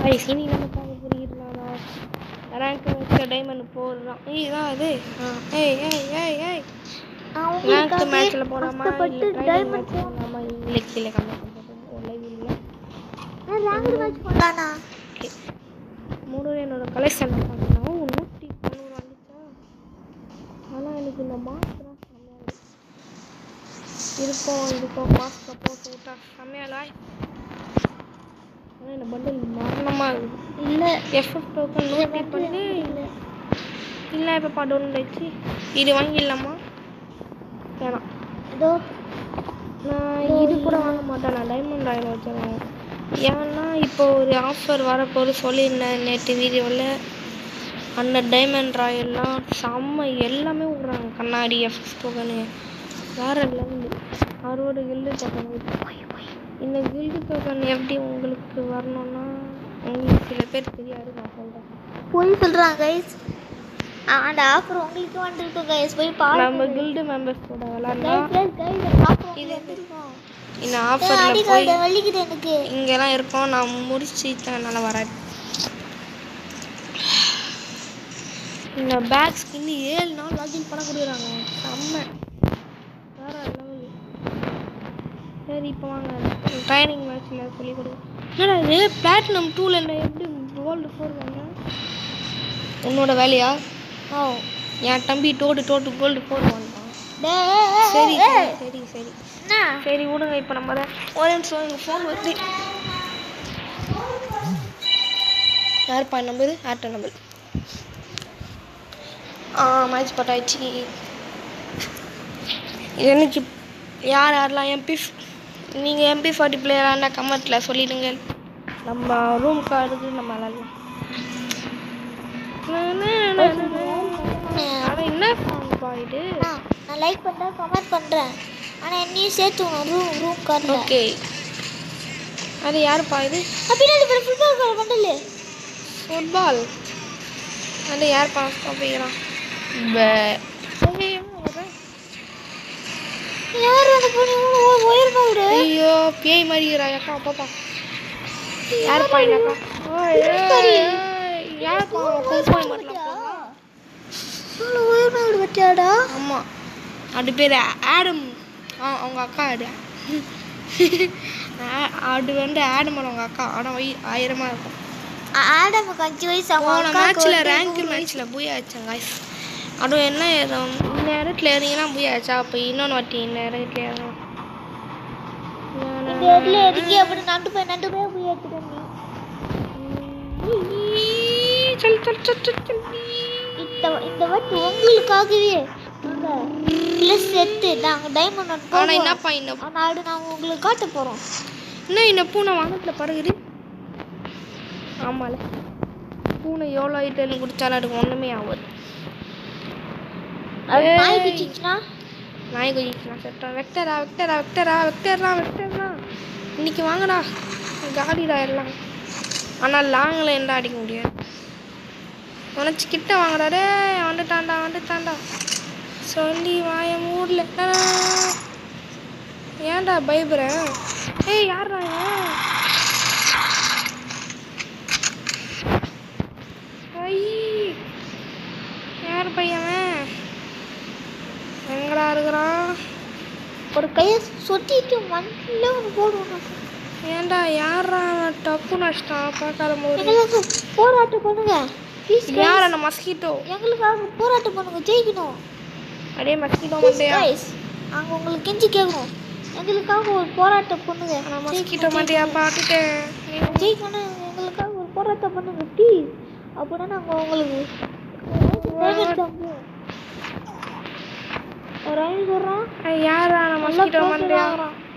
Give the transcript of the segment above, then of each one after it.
Guys இனி நம்ம பார்க்க புரியுதுனா ரேங்க் வச்ச டைமண்ட் போடுறான் ஏய் இதான் அது ஆ, ஏய் ஏய் ஏய் ஏய் ரேங்க் மேட்ச்ல போடாமா கஷ்டப்பட்டு இல்ல diamond டைமண்ட் போடாமா இல்ல கீழே கமெண்ட் பண்ணுறது லைவ் இல்ல ரேங்க் மேட்ச் பண்ணலாம்ண்ணா ஓகே மூணு என்னோட கலெக்ஷன் பண்ணோம் நூற்றி தொண்ணூறு வந்துச்சா ஆனால் எனக்கு இந்த மாஸ்க் தான் செம்மையாக இருக்கு இருக்கும் இருக்கும் மாஸ்க் போட்டு விட்டா செம்மையாக ஆனால் இந்த பண்டில் மரணமாக இருக்குது இல்லை எஃப்எஃப் டோக்கன் நோட்டி பண்ணி இல்லை இப்போ படம் வச்சு இது வாங்கிடலாமா வேணாம் இதோ நான் இது கூட வாங்க மாட்டேன் நான் டைமண்ட் ஆயில் வச்சுருவேன் ஏன்னா இப்போ ஒரு ஆஃபர் வரப்போது சொல்லியிருந்தேன் நேற்று வீடியோவில் அந்த டைமண்ட் ராயெல்லாம் செம்ம எல்லாமே விட்றாங்க கண்ணாடி எஃப்எஸ் டோக்கனு வேறு லெவலு அறுபது கில்டு டோக்கன் இந்த கில்டு டோக்கன் எப்படி உங்களுக்கு வரணும்னா உங்களுக்கு சில பேர் தெரியாது நான் சொல்கிறேன் போய் சொல்கிறாங்க கைஸ் அந்த ஆஃபர் உங்களுக்கு வந்துருக்கு கைஸ் போய் பாருங்க நம்ம கில்டு மெம்பர்ஸ் கூட விளாட்னா கைஸ் கைஸ் கைஸ் ஆஃபர் இது வந்துருக்கோம் இந்த ஆஃபரில் போய் அடிக்காத வலிக்குது எனக்கு இங்கெல்லாம் இருக்கோம் நான் முடிச்சு நல்லா வராது இந்த பேக் ஸ்கின் ஏழு நாள் லாகின் பண்ண கொடுக்குறாங்க செம்ம வேற லெவல் சரி இப்போ வாங்க ட்ரைனிங் மேட்ச்சில் சொல்லி கொடுங்க என்னடா இது பிளாட்டினம் டூவில் என்ன எப்படி கோல்டு ஃபோர் வாங்க உன்னோட வேலையா ஓ என் தம்பி டோடு டோட்டு கோல்டு ஃபோர் வாங்கிட்டான் டேய் சரி சரி சரி சரி என்ன சரி விடுங்க இப்போ நம்ம தான் ஒரு நிமிஷம் எங்கள் ஃபோன் வருது யாருப்பா நம்பரு ஆட்டோ நம்பர் ஆ மேட்ச் பட்டாச்சு எனக்கு யார் யாரெல்லாம் எம்பி நீங்கள் எம்பி ஃபார்ட்டி பிளேயராக இருந்தால் கமெண்ட்டில் சொல்லிடுங்க நம்ம ரூம் கார்டுக்கு நம்ம விளாட்லாம் ஆனால் என்ன சாங்ப்பா இது அண்ணா, நான் லைக் பண்ணுறேன் கமெண்ட் பண்ணுறேன் ஆனால் என்னையும் சேர்த்துக்கணும் ரூம் ரூம் கார்டில் ஓகே அது யாருப்பா இது பின்னாடி பேர் ஃபுட்பால் கார்டு பண்ணல ஃபுட்பால் அது யார் பாஸ் அப்படிங்கிறான் யார் அந்த பொண்ணு இவ்வளோ உயரமா விடு ஐயோ பேய் மாதிரிக்கிறா அக்கா பாப்பா யாருப்பா இந்த அக்கா ஓய், சரி. ஏய், யாருப்பா குங்குமம் மட்டும் இவ்வளோ உயரமா விடு பத்தியாடா ஆமாம் அது பேர் ஆடம் ஆ அவங்க அக்கா அது ஆ- அது வந்து ஆடம் அவங்க அக்கா ஆனால் வை ஆயிரமாக இருக்கும் ஆடமுக்கு அஞ்சு வயசு அவங்க போன அக்காவுக்கு மேட்ச்சில் வந்து ரேங்க் மேட்ச்சில் புய் ஆச்சாங்க guys. அதுவும் என்ன ஏறும் இந்த இடத்துல ஏறிங்கன்னா புய் ஆச்சா அப்போ இன்னொன்று வாட்டி இந்த இடத்துல ஏறும் இந்த இடத்துல எதுக்கே அப்படி நண்டு போய் நண்டு போய் போய் எடுத்துட்டு சொல் சொல் சொல் சொல் சொல் இந்த இந்த வாட்டி உங்களுக்காகவே நாங்கள் ப்ளஸ் எடுத்து நாங்கள் டைமண்ட் ஆனால் என்னப்பா இந்த ஆனால் அது நாங்கள் உங்களுக்கு காட்ட போகிறோம் என்ன இந்த பூனை வானத்தில் பறகுது ஆமால பூனை எவ்வளோ ஐட்டம் குடிச்சாலும் அதுக்கு ஒன்றுமே ஆகாது அது ஏய். நாய் பிடிச்சிச்சுன்னா நாய் குதிச்சுனா செட்டா வெக்டரா வெக்டரா வெக்டரா வெக்டரா வெக்டரா இன்னைக்கு வாங்கடா காடிடா எல்லாம் ஆனால் லாங்கில் எந்த அடிக்க முடியாது உனச்சு கிட்ட வாங்கடா டே வந்துட்டான்டா வந்துட்டான்டா சொல்லி வாய மூடல ஏன்டா பயப்படுறேன் ஏய் யார்டா இவன்? ஐ யார் பையன் எங்கடா இருக்கிறான் ஒரு கையை சொட்டிட்டு மண்ணில் ஒன்று போடுவோம் ஏன்டா யாரா அவன் டப்பு நஷ்டம் பார்க்காத போது எங்களுக்கு போராட்டம் பண்ணுங்க ப்ளீஸ் யார் அந்த மஸ்கிட்டோ எங்களுக்காக போராட்டம் பண்ணுங்க ஜெயிக்கணும் அடே மஸ்கிட்டோ ப்ளீஸ் மண்டையா கைஸ் நாங்கள் உங்களுக்கு கெஞ்சி கேட்குறோம் எங்களுக்காக ஒரு போராட்டம் பண்ணுங்க நான் மஸ்கிட்டோ மண்டையா பார்த்துட்டேன் ஜெயிக்கணும் எங்களுக்காக ஒரு போராட்டம் பண்ணுங்க ப்ளீஸ் அப்படின்னா நாங்கள் உங்களுக்கு diamond தம்புவோம். ஒரு ஐநூறு சொல்கிறோம் ஏய், யாரா அந்த மஸ்கிட்டோ மண்டையா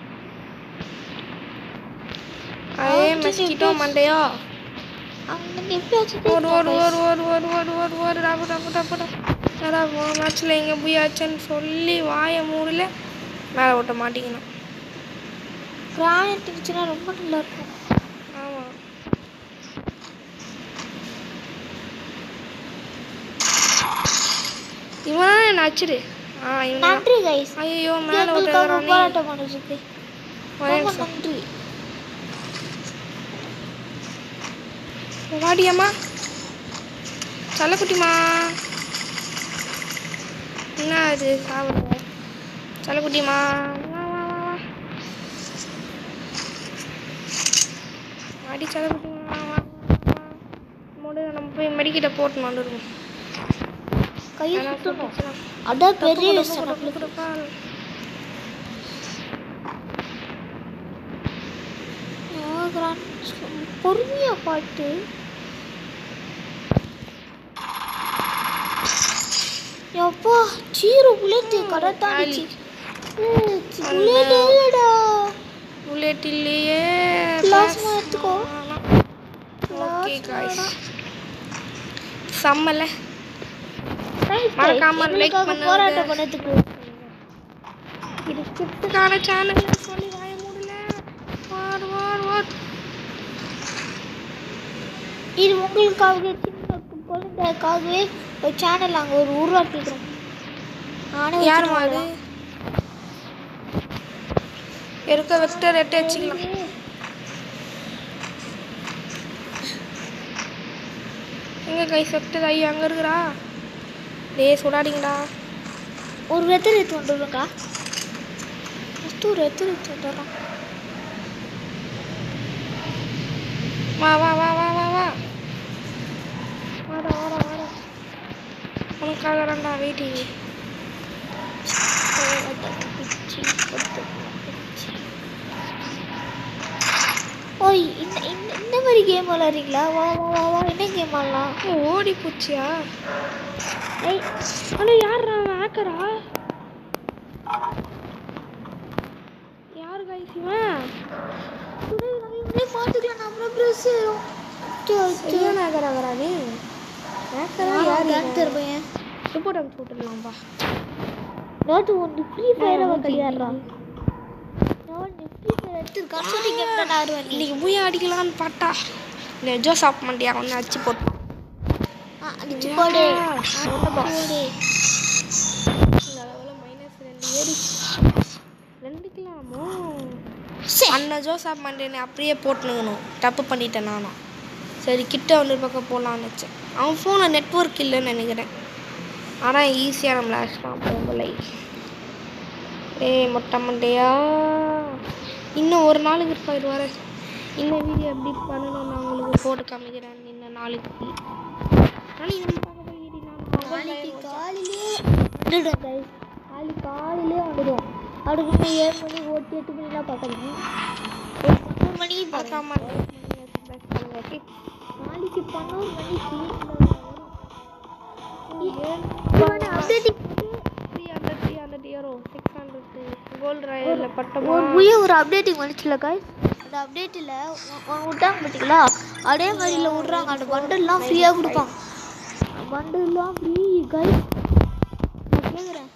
அதே மஸ்கிட்டோ மண்டையா அவங்க எப்பயாச்சும் ஒரு ஒரு ஒரு ஒரு ஒரு ஒரு ஒரு ஒரு டப்பு டப்பு டப்பு டப்பு ஏடா போன மேட்ச்சில் எங்கே போய் ஆச்சுன்னு சொல்லி வாயை மூடல மேலே ஓட்ட மாட்டிக்கணும் கிரானைட் இருந்துச்சுன்னா ரொம்ப நல்லா இருக்கும் ஆமாம் இவனா என்ன அச்சுடு ஆ இவன் நன்றி கைஸ் ஐயோ மேலே எங்களுக்காக ஓட்டுறானே போராட்டம் பண்ணுறதுக்கு ஒரே ரொம்ப நிமிஷம் நன்றி வாடியம்மா சல்லக்குட்டிமா என்ன அது சாப்பிடுற சல்லக்குட்டிமா வா வா வா வா வாடி சல்லக்குட்டிமா வா வா வா, வா முடு நம்ம போய் மெடிக்கிட்ட போட்டு வந்துடுவோம் கையை அதெல்லாம் சுத்தணும் சுட்டுச்சுன்னா. அதான் தப்பு பெரிய கொடு, விஷயம் கொடு, நம்மளுக்கு. கொடுப்பா. ஆகுறான். பொறுமையா பாட்டு எப்பா ஜீரோ புல்லட் கரெக்டா ஆலி. புல்லட் இல்லடா புல்லட் இல்லையே Plasma எடுத்துக்கோ. ஓகே Plasma காய்ஸ் தான். செம்மல Nice, மறக்காம guys. like எங்களுக்காக பண்ணுங்க. போராட்டம் பண்ணதுக்கு இது சிப்ஸுக்கான சேனல் சொல்லி வாய மூடல வார் வார் வார் இது உங்களுக்காக சின்ன குழந்தைக்காகவே ஒரு சேனல் நாங்கள் ஒரு உருவாக்கிக்கிறோம் நானே யாருமா அது வச்சுட்டு இருக்க வெக்டர் எட்டு வச்சுக்கலாம் எங்க கைஸ் வெக்டர் ஐயோ அங்க இருக்கிறா டேய் சுடாதீங்கடா ஒரு வெத்தர் எடுத்து வந்துடுறோங்க்கா ஃபஸ்ட்டு ஒரு வெத்தர் எடுத்து வந்துடுறோம் வா வா வா வா வா வா வாடா வாடா வாடா உனக்காக தான்டா வெயிட்டிங் ஓய் இந்த இந்த இந்த மாதிரி கேம் விளாட்றீங்களா வா வா வா வா என்ன கேம் ஆடலாம் ஓடி போச்சியா ஏய் அண்ணா யாரா ஹேக்கரா யார் கைஸ் இவன் சுடே நம்ம இவங்களே பார்த்துக்கலாம் நம்ம ப்ரெஸ் ஏறும் சரியான ஹேக்கரா வரா நீ ஹேக்கரா யார் கேன்சர் பையன் ரிப்போர்ட் அனுப்பிச்சு விட்டுடலாம்பா நாட்டு ஒன்று ஃப்ரீ ஃபயரை விளையாடுறான் நான் ஃப்ரீ ஃபயர் எடுத்து கஷ்டத்தை கேம் தான் ஆடுவேன் நீ இன்னைக்கு போய் அடிக்கலான்னு பார்த்தா இந்த ஜோசாப் மண்டியா ஒன்று அடிச்சு போட்டான் ஆ, அடிச்சு போடு ஆ, போடு மைனஸ் ரெண்டு ஏறி ரெண்டு கிலாமோ சே அண்ணன் ஜோசாப் மண்டேனை அப்படியே போட்டுனுங்கணும் தப்பு பண்ணிட்டேன் நானும் சரி கிட்ட ஒன்று பக்கம் போகலான்னு வச்சேன் அவன் ஃபோனில் நெட்ஒர்க் இல்லைன்னு நினைக்கிறேன் ஆனால் ஈஸியாக நம்மளை அடிச்சிட்டான் பொம்பளை ஏய் மொட்டை மண்டையா இன்னும் ஒரு நாளுக்கு இருப்பாரு வர இந்த வீடியோ எப்படி பண்ணணும் நான் உங்களுக்கு போட்டு காமிக்கிறேன் இன்னும் நாளைக்கு நாளைக்கு நம்ம பார்க்க போய் நாளைக்கு காலையிலே வந்துடும் கைஸ் நாளைக்கு காலையிலே வந்துடும் அதுக்கு முன்னே ஏழு மணி ஓட்டி எட்டு மணிலாம் பார்க்கணும் ஒரு பன்னெண்டு மணிக்கு பார்க்கலாம் பார்க்காம நாளைக்கு பன்னெண்டு மணிக்கு updating three hundred three hundred இயரோ சிக்ஸ் ஹண்ட்ரட் கோல்டு ராயலில் பட்டமா ஒரு புதிய ஒரு அப்டேட்டிங் வந்துச்சுல கைஸ் அந்த அப்டேட்டில் விட்டாங்க பார்த்தீங்களா அதே மாதிரில விட்றாங்க அந்த பண்டல்லாம் ஃப்ரீயாக கொடுப்பாங்க பண்டல்லாம் ஃப்ரீ கைஸ் நான் கேட்குறேன்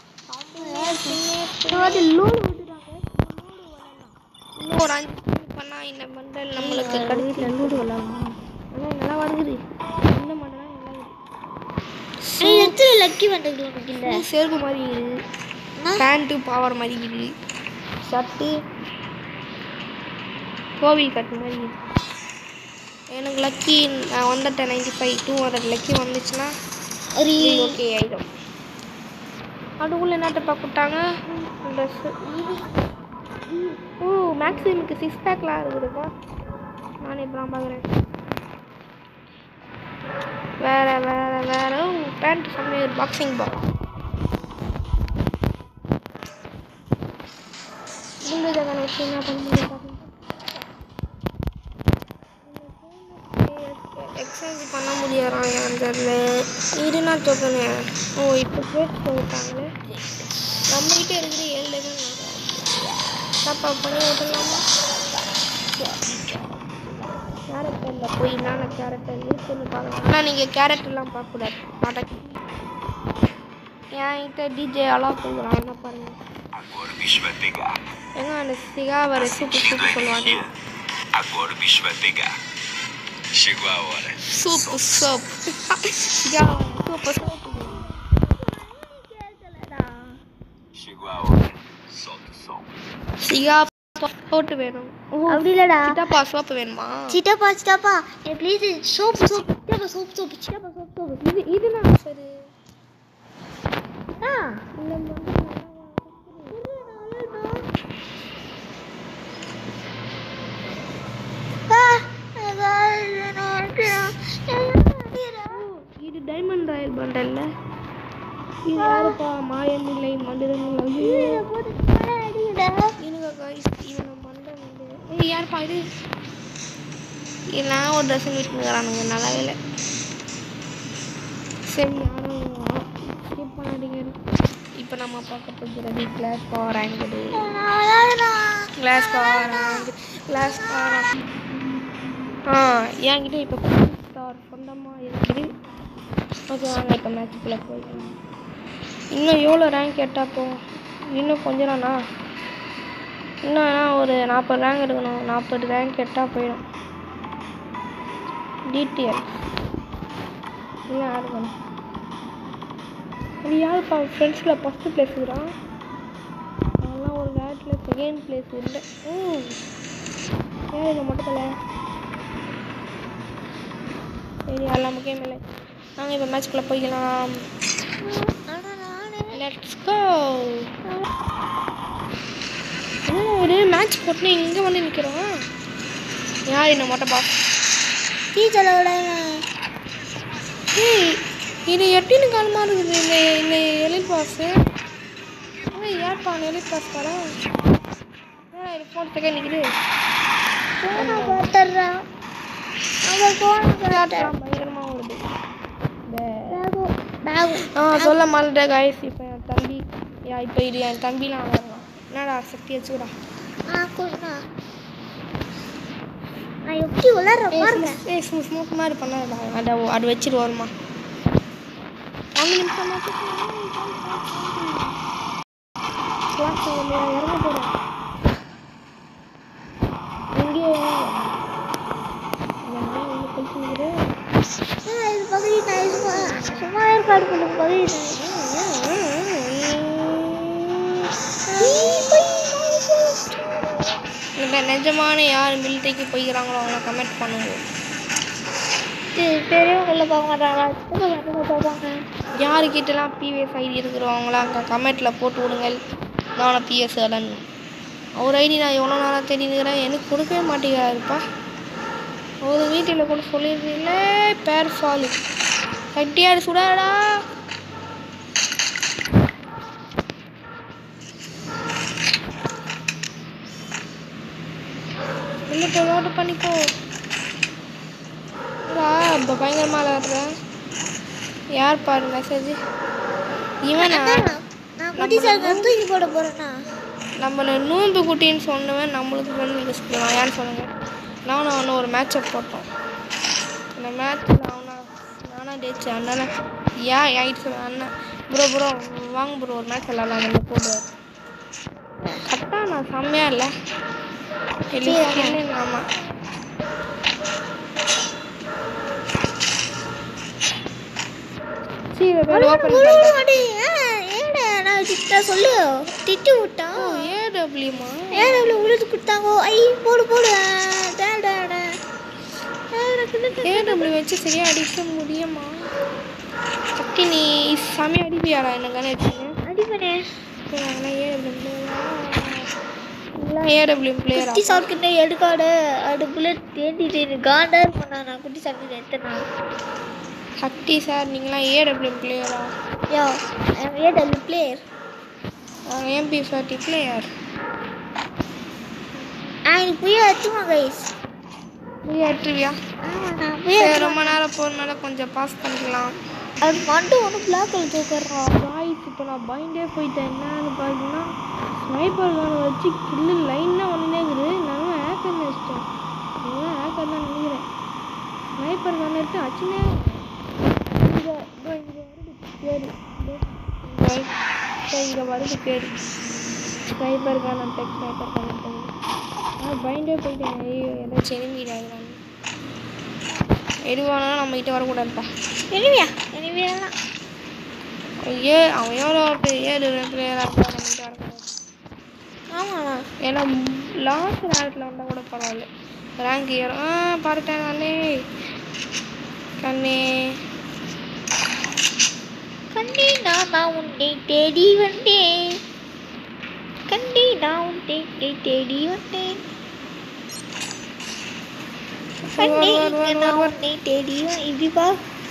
லோடு விட்டுறாங்க இன்னும் ஒரு அஞ்சு நிமிஷம் பண்ணா இந்த மண்டல் நம்மளுக்கு கிடைச்சி லோடு விளாடலாம் ஆனால் நல்லா வருகுது இந்த மண்டலம் நல்லா வருது எத்தனை லக்கி வந்துருக்கு உனக்கு இல்லை செருப்பு மாதிரி இருக்குது பேண்ட்டு பாவாடை மாதிரி இருக்குது ஷர்ட்டு கோவில் கட்டு மாதிரி இருக்குது எனக்கு லக்கி நான் வந்துட்டேன் ninety five two hundred lucky வந்துச்சுன்னா ஒரு ஓகே ஆயிடும் அதுக்குள்ளே என்னட்ட பார்த்துட்டாங்க ட்ரெஸ்ஸு ஓ மேக்ஸிமுக்கு சிக்ஸ் பேக்லாம் இருக்குதுப்பா நானே இப்போ நான் பார்க்குறேன் வேற வேற வேற பேண்ட் செம்மையாக ஒரு பாக்ஸிங் பால் புல்டோஜர் வச்சு என்ன பண்ண முடியும் பாருங்க எக்ஸ்சேஞ்ச் பண்ண முடியாதான் என் தெரியல இருனா டோக்கனு ஓ இப்போ கேட்டு போட்டாங்களே நம்மகிட்ட இருக்கிற ஏழு லெவல் தப்பா பண்ணி விட்டுலாமா கேரக்டரில் போய் என்னென்ன கேரக்டர் இருக்குன்னு பார்க்கலாம் ஆனால் நீங்கள் கேரக்டர்லாம் பார்க்கக்கூடாது மாட்டேன் என்கிட்ட டிஜே அலாக் கொடுக்குறான் என்ன பாருங்க Agora o bicho vai pegar. எங்க அந்த சிகாவரை சூப்பு சூப்பு சொல்லுவாங்க Agora o bicho vai pegar. Chegou a hora. சூப்பு சோப் சிகாவரை சூப்பு soap Chegou a hora. Solta o som. சிகா போட்டு வேணும் ஓ அப்படி இல்லடா சித்தாப்பா சோப்பு வேணுமா சிட்டப்பா சிட்டப்பா என் ப்ளீஸ் சோப்பு சோப்பு சிட்டப்பா சோப்பு சோப்பு சிட்டப்பா சோப்பு சோப்பு இது இது நான் சரி ஆ இது டைமண்ட் ராயல் பண்டல்ல இது யாருப்பா மாயம் இல்லை மந்திரம் இல்லை இருங்க guys இவனை மண்டல் ஏய் யாருப்பா இது இது நான் ஒரு ட்ரெஸ் விட்டுனுக்குறானுங்க நல்லாவே இல்லை சரி யாரும் ஸ்கிப் பண்ணாதீங்க இப்போ நம்ம பார்க்க போகிறது கிளாஸ் பவர் ஆங்கிடு கிளாஸ் பவர் ஆங்கிடு கிளாஸ் பவர் ஆ என்கிட்ட இப்போ ஸ்டார் சொந்தமாக இருக்குது ஓகே வாங்க இப்போ மேட்ச்சுக்குள்ளே போயிடலாம் இன்னும் எவ்வளோ ரேங்க் கேட்டால் போ இன்னும் கொஞ்ச நாளா இன்னும் வேணா ஒரு நாற்பது ரேங்க் எடுக்கணும் நாற்பது ரேங்க் கேட்டால் போயிடும் டிடிஎல் இல்லை ஆட் பண்ணும் அது யாருப்பா ஃப்ரெண்ட்ஸில் ஃபஸ்ட்டு பிளேஸ் இருக்கிறான் அதெல்லாம் ஒரு நேரத்தில் செகண்ட் பிளேஸ் இல்லை ம் யார் இந்த மொட்டத்தில் சரி எல்லாம் முக்கியம் இல்லை நாங்கள் இப்போ மேட்ச்குள்ளே போய்க்கலாம் லெட்ஸ் கோ என்ன ஒரு மேட்ச் போட்டு இங்கே வந்து நிற்கிறோம் யார் இந்த மொட்டை பாஸ் ஏய் இது எட்டின்னு காலமாக இருக்குது இந்த இந்த எழில் பாஸு ஏய் ஏற்பா எழில் பாஸ் பாரா ஏன் இது ஃபோன் செகண்ட் நிற்குது விளையாட்டுலாம் பயங்கரமாக ஓடுது இந்த ஆ சொல்ல மாட்டேன் காய்ஸ் இப்போ என் தம்பி யா இப்போ இது என் தம்பிலாம் விளாட்றான் என்னடா சக்தி வச்சுடா நான் எப்படி விளாட்ற பாருங்க ஏய் ஸ்மூ ஸ்மூத் மாதிரி பண்ணாதடா அதை அது வச்சுட்டு வருமா அஞ்சு நிமிஷம் கிளாஸ் இறங்க போகிறேன் இங்கே கழிச்சு ஆ, இது பகுதி நான் சும்மா சும்மா ஏற்பாடு பண்ணுங்க பகுதி இந்த நிஜமான யார் மிலிட்டரிக்கு போய்க்கிறாங்களோ அவங்கள கமெண்ட் பண்ணுங்க பெரியவங்கள பார்க்க மாட்டாங்களா சின்ன பசங்க பார்ப்பாங்க யாருக்கிட்டலாம் பிவிஎஸ் ஐடி இருக்கிறவங்களாம் அங்கே கமெண்ட்டில் போட்டு விடுங்கள் நானும் பிஎஸ் அலன் அவர் ஐடி நான் எவ்வளோ நாளாக தெரிஞ்சுக்கிறேன் எனக்கு கொடுக்கவே மாட்டேங்கிறாருப்பா ஒரு வீட்டில் கூட சொல்லியிருந்தீங்களே பேர் ஃபாலு கட்டியாடு சுடாடா இல்லை போய் ஓட்டு பண்ணிக்கோ இப்போ பயங்கரமாக விளாடுறேன் யார் பாரு மெசேஜ் இவனா நான் குட்டி சார் தூக்கி போட போறேன்னா நம்மளை நூம்பு குட்டின்னு சொன்னவன் நம்மளுக்கு வந்து ரிஸ்க் பண்ணுவான் யான்னு சொல்லுங்க நானும் அவனும் ஒரு மேட்சை போட்டோம் அந்த மேட்ச்சில் அவனா நானா ஜெயிச்சேன் அதனால ஏன் என்கிட்ட சொல்ல அண்ணன் ப்ரோ ப்ரோ வாங்க ப்ரோ ஒரு மேட்ச் விளாட்லாம் நம்ம போடுவார் கரெக்டாக நான் செம்மையா இல்லை ஆமாம் சரி பேர் ஓப்பன் பண்ணுறேன் ஏடா நான் திட்டா சொல்லு திட்டு விட்டான் ஏடபிள்யூமா ஏன் அவ்வளோ உழுது கொடுத்தாங்கோ ஐ போடு போடு தேடாடா ஏடபிள்யூ வச்சு சரியா அடிக்க முடியுமா கட்டி நீ செமையா அடிப்பியாடா என்ன வச்சுங்க அடிப்பனே ஏடபிள்யூ பிளேயரா குட்டி சாப்பிட்டு எடுக்காடு அது புல்லட் தேடிட்டு காண்டார் பண்ணா நான் குட்டி சாப்பிட்டு எடுத்தேனா சக்தி சார் நீங்களாம் ஏடபிள்யூ பிளேயரா யோ AW player MP forty player ஆ எனக்கு புய வச்சுமா கைஸ் ஏற்றுவியா ஆமா நான் புய சரி ரொம்ப நேரம் போகிறனால கொஞ்சம் பாஸ் பண்ணிக்கலாம் அது மட்டும் ஒன்று பிளாக் கலர் தூக்குறான் காய்ஸ் இப்போ நான் பயந்தே போயிட்டேன் என்னன்னு பார்த்தீங்கன்னா ஸ்னைப்பர் கானை வச்சு கில்லு லைனாக ஒன்றுனே இருக்குது நானும் ஹேக்கர் நினச்சிட்டேன் நான் ஹேக்கர் தான் நினைக்கிறேன் ஸ்னைப்பர் கான் எடுத்து அச்சுனே இங்கே இங்கே வருது பேர் இங்கே வருது பேர் ஸ்னைப்பர் கான் அட்டாக் ஸ்னைப்பர் கான் அட்டாக் நான் பயந்தே போயிட்டேன் ஐயோ ஏதாச்சும் எனிமிடாது எதுவானாலும் நம்மகிட்ட வரக்கூடாதுப்பா எனிவியா எனிவியெல்லாம் ஏ அவன் எவ்வளோ பெரிய ஏழு பிளேயராக இருக்கா நம்மகிட்ட வரக்கூடாது ஆமாண்ணா ஏன்னா லாஸ்ட் நேரத்தில் வந்தால் கூட பரவாயில்ல ரேங்க் ஏறும் ஆ பார்த்துட்டேன் நானே கண்ணே கண்ணே நான் நான் உன்னை தேடி வந்தேன் கண்ணே நான் உன்னை தே- தேடி வந்தேன் கண்ணே வரு, வரு, இங்க வரு, நான் வரு. உன்னை தேடி வ- இப்படி பா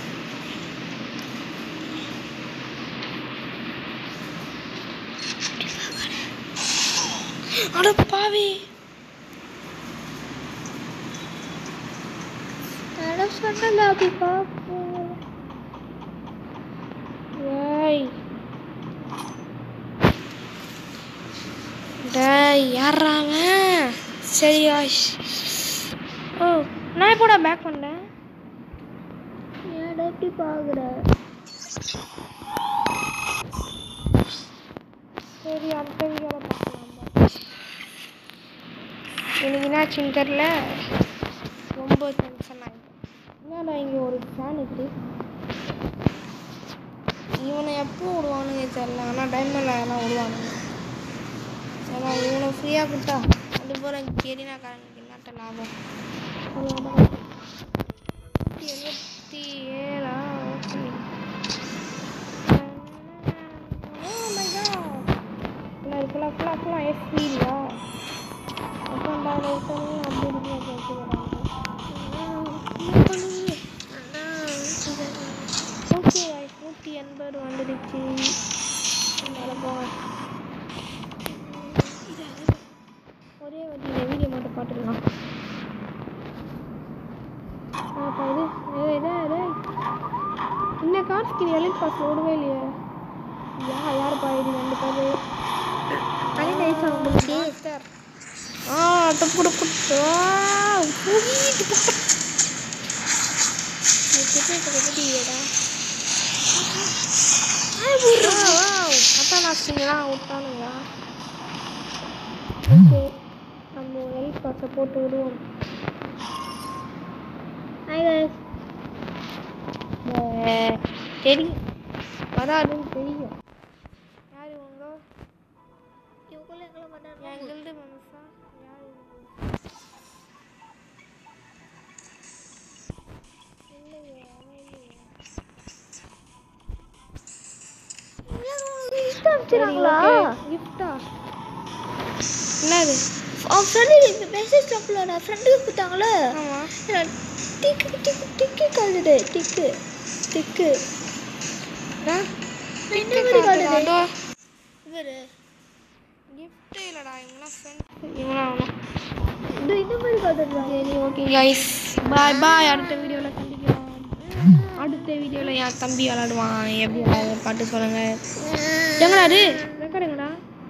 அட பாவி நான் சொன்னல அப்படி பார்ப்போம் ஏய் டேய் யாரா அவன் சரி ஆஷ் ஓ நான் எப்போடா பேக் பண்ணேன் ஏன்டா இப்படி பார்க்குற சரி அடுத்த வீடியோவில் பார்க்கலாம் bye. எனக்கு என்னாச்சுன்னு தெரில ரொம்ப டென்ஷன் ஆகிட்டேன் என்னடா இங்கே ஒரு ஃபேன் இருக்குது இவனை எப்போ விடுவானுங்க தெரில ஆனால் டைமண்டில் எல்லாம் விடுவானுங்க ஏன்னா இவனை ஃப்ரீயாக கொடுத்தா ரெண்டு பேரும் கெரினாக்காரங்களுக்கு என்னட்ட லாபம் எழுபத்தி ஏழா ஓகே Oh my god. என்ன இருக்குல்ல ஃபுல்லாக ஃபுல்லாக எஃப் இல்லையா அப்புறம் டவுன்லோட் பண்ணி அப்படி இப்படி ஓகே நூற்றி எண்பது வந்துடுச்சு மேலே போங்க ஒரே வாட்டி இந்த வீடியோ மட்டும் பார்த்துக்கலாம் அப்போ இது ஏய், டேய், டேய். இந்த கார்ஸ்க்கு இது எலிட் பாஸ் ஓடவே இல்லையே யா யாருப்பா இது ரெண்டு பேர் கண்ணே நைஸ் உங்களுக்கு மாஸ்டர் ஆ தப்பு தப்பு போயிட்டு அதான் நான் சிங்கலாம் விட்டானுங்க ஓகே நம்ம எலிட் பாஸை போட்டு விடுவோம் ஹாய் கைஸ் ஏ, தெரியும் வராதுன்னு தெரியும் யார் இவங்க இவங்கள எங்களை பண்ணாங்க எங்கள்து மனசா யார் இவங்க இல்லையே அவன் இல்லையே இஷ்டம் அனுப்பிச்சிடாங்களா கிஃப்டா என்னது அவன் ஃப்ரெண்டு மெசேஜ் டம்ப்ளோட ஃப்ரெண்டுக்கு கொடுத்தாங்களே ஆமா டிக்கு டிக்கு டிக்கு காலுது டிக்கு டிக்கு என்ன மாதிரி காலுது இவரு கிஃப்ட் இல்லடா இவங்களாம் ஃப்ரெண்ட்ஸ் இவங்களாம் ஆகணும் இது இந்த மாதிரி காட்டுறாங்க சரி ஓகே கைஸ் பாய் பாய் அடுத்த வீடியோவில் சந்திக்கலாம் அடுத்த வீடியோவில் என் தம்பி விளாடுவான் எப்படி விளையாடுற பாட்டு சொல்லுங்க எங்கடா அது ரெக்கார்டுங்கடா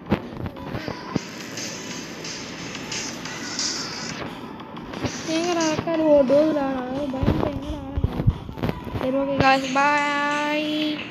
எங்கடா ரெக்கார்டு ஓ டோதுடா நான் பயந்து எங்கடா சரி ஓகே காய்ஸ் பாய்